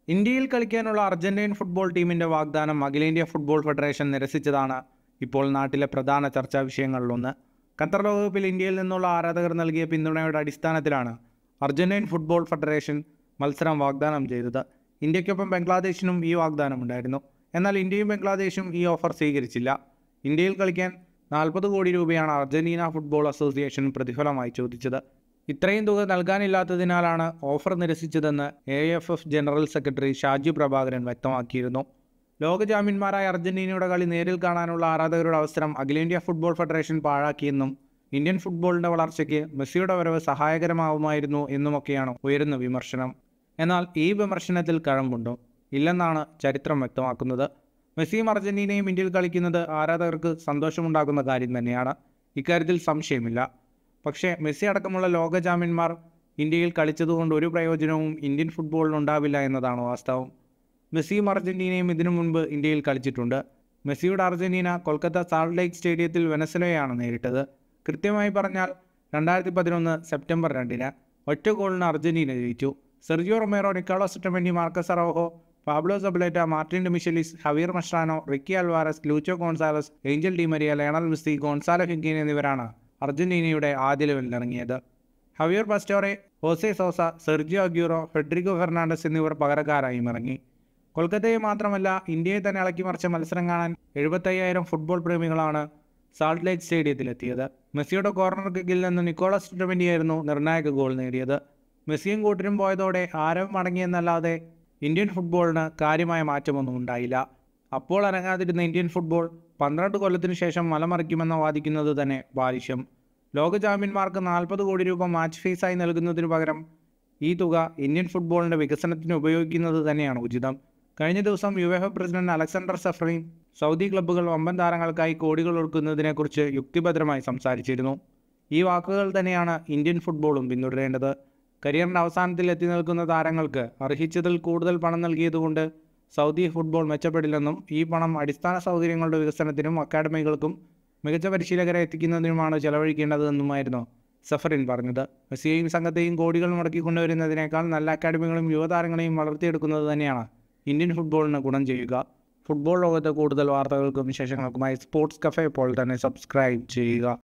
ഇന്ത്യയിൽ കളിക്കാനുള്ള Argentine football ടീമിന്റെ വാഗ്ദാനം അഖിലേന്ത്യാ ഫുട്ബോൾ ഫെഡറേഷൻ നിരസിച്ചതാണ് ഇപ്പോൾ നാട്ടിലെ പ്രധാന ചർച്ചാ വിഷയങ്ങളിലൊന്ന് ഖത്തർ ലോകകപ്പിൽ ഇന്ത്യയിൽ നിന്നുള്ള ആരാധകർ നൽകിയ പിന്തുണയുടെ അടിസ്ഥാനത്തിലാണ് അർജന്റീൻ ഫുട്ബോൾ ഫെഡറേഷൻ മത്സരം വാഗ്ദാനം ചെയ്തത് ഇന്ത്യക്കൊപ്പം ബംഗ്ലാദേശിനും ഈ വാഗ്ദാനം ഉണ്ടായിരുന്നു എന്നാൽ ഇന്ത്യയും ബംഗ്ലാദേശും ഈ ഓഫർ സ്വീകരിച്ചില്ല ഇന്ത്യയിൽ കളിക്കാൻ നാൽപ്പത് കോടി രൂപയാണ് അർജന്റീന ഫുട്ബോൾ അസോസിയേഷൻ പ്രതിഫലമായി ചോദിച്ചത് ഇത്രയും തുക നൽകാനില്ലാത്തതിനാലാണ് ഓഫർ നിരസിച്ചതെന്ന് A F F general secretary Shaji Prabhakaran വ്യക്തമാക്കിയിരുന്നു ലോക ചാമ്പ്യന്മാരായ അർജന്റീനയുടെ കളി നേരിൽ കാണാനുള്ള ആരാധകരുടെ അവസരം അഖിലേന്ത്യാ ഫുട്ബോൾ ഫെഡറേഷൻ പാഴാക്കിയെന്നും ഇന്ത്യൻ ഫുട്ബോളിന്റെ വളർച്ചയ്ക്ക് മെസ്സിയുടെ വരവ് സഹായകരമാവുമായിരുന്നു എന്നുമൊക്കെയാണ് ഉയരുന്ന വിമർശനം എന്നാൽ ഈ വിമർശനത്തിൽ കഴമ്പുണ്ടോ ഇല്ലെന്നാണ് ചരിത്രം വ്യക്തമാക്കുന്നത് മെസ്സിയും അർജന്റീനയും ഇന്ത്യയിൽ കളിക്കുന്നത് ആരാധകർക്ക് സന്തോഷമുണ്ടാക്കുന്ന കാര്യം തന്നെയാണ് ഇക്കാര്യത്തിൽ സംശയമില്ല പക്ഷേ മെസ്സി അടക്കമുള്ള ലോക ചാമ്പ്യന്മാർ ഇന്ത്യയിൽ കളിച്ചതുകൊണ്ട് ഒരു പ്രയോജനവും ഇന്ത്യൻ ഫുട്ബോളിന് ഉണ്ടാവില്ല എന്നതാണ് വാസ്തവം മെസ്സിയും അർജന്റീനയും ഇതിനു മുൻപ് ഇന്ത്യയിൽ കളിച്ചിട്ടുണ്ട് മെസ്സിയുടെ അർജന്റീന കൊൽക്കത്ത സാൾട്ട് ലേക്ക് സ്റ്റേഡിയത്തിൽ വെനസ്വലയാണ് നേരിട്ടത് കൃത്യമായി പറഞ്ഞാൽ രണ്ടായിരത്തി പതിനൊന്ന് സെപ്റ്റംബർ രണ്ടിന് ഒറ്റ ഗോളിന് അർജന്റീന ജയിച്ചു സെർജിയോ റൊമേറോ നിക്കോളോസ് ടെമൻഡി Marcos Rojo Pablo Zabaleta Martin Demichelis Javier Mascherano Ricky Alvarez Lucho Gonzalez Angel Di Maria Lionel Messi Gonzalo Higuain എന്നിവരാണ് അർജന്റീനയുടെ ആദ്യ ലെവലിൽ ഇറങ്ങിയത് Javier Pastore Jose Sosa Sergio Aguero Federico Fernandez എന്നിവർ പകരക്കാരായും ഇറങ്ങി കൊൽക്കത്തയെ മാത്രമല്ല ഇന്ത്യയെ തന്നെ ഇളക്കിമറിച്ച മത്സരം കാണാൻ എഴുപത്തയ്യായിരം ഫുട്ബോൾ പ്രേമികളാണ് സാൾട്ട് ലേക്ക് സ്റ്റേഡിയത്തിലെത്തിയത് മെസ്സിയുടെ കോർണർ കിക്കിൽ നിന്ന് നിക്കോളസ് ടുവൻഡിയായിരുന്നു നിർണായക ഗോൾ നേടിയത് മെസ്സിയും കൂട്ടരും പോയതോടെ ആരവം മടങ്ങിയെന്നല്ലാതെ ഇന്ത്യൻ ഫുട്ബോളിന് കാര്യമായ മാറ്റമൊന്നും ഉണ്ടായില്ല അപ്പോൾ അനങ്ങാതിരുന്ന ഇന്ത്യൻ ഫുട്ബോൾ പന്ത്രണ്ട് കൊല്ലത്തിനു ശേഷം മലമറിക്കുമെന്ന് വാദിക്കുന്നത് തന്നെ ബാലിശ്യം ലോക ചാമ്പ്യന്മാർക്ക് നാൽപ്പത് കോടി രൂപ മാച്ച് ഫീസായി നൽകുന്നതിനു പകരം ഈ തുക ഇന്ത്യൻ ഫുട്ബോളിന്റെ വികസനത്തിന് ഉപയോഗിക്കുന്നത് തന്നെയാണ് ഉചിതം കഴിഞ്ഞ ദിവസം UEFA president Aleksander Ceferin Saudi ക്ലബ്ബുകൾ വമ്പൻ താരങ്ങൾക്കായി കോടികൾ ഒടുക്കുന്നതിനെക്കുറിച്ച് യുക്തിഭദ്രമായി സംസാരിച്ചിരുന്നു ഈ വാക്കുകൾ തന്നെയാണ് ഇന്ത്യൻ ഫുട്ബോളും പിന്തുടരേണ്ടത് കരിയറിന്റെ അവസാനത്തിൽ എത്തി നിൽക്കുന്ന താരങ്ങൾക്ക് അർഹിച്ചതിൽ കൂടുതൽ പണം നൽകിയതുകൊണ്ട് സൗദി ഫുട്ബോൾ മെച്ചപ്പെടില്ലെന്നും ഈ പണം അടിസ്ഥാന സൗകര്യങ്ങളുടെ വികസനത്തിനും അക്കാഡമികൾക്കും മികച്ച പരിശീലകരെ എത്തിക്കുന്നതിനുമാണ് ചെലവഴിക്കേണ്ടതെന്നുമായിരുന്നു സഫറിൻ പറഞ്ഞത് മെസ്സിയെയും സംഘത്തെയും കോടികൾ മുടക്കി കൊണ്ടുവരുന്നതിനേക്കാൾ നല്ല അക്കാഡമികളും യുവതാരങ്ങളെയും വളർത്തിയെടുക്കുന്നത് തന്നെയാണ് ഇന്ത്യൻ ഫുട്ബോളിന് ഗുണം ചെയ്യുക ഫുട്ബോൾ ലോകത്തെ കൂടുതൽ വാർത്തകൾക്കും വിശേഷങ്ങൾക്കുമായി സ്പോർട്സ് കഫേ ഇപ്പോൾ തന്നെ സബ്സ്ക്രൈബ് ചെയ്യുക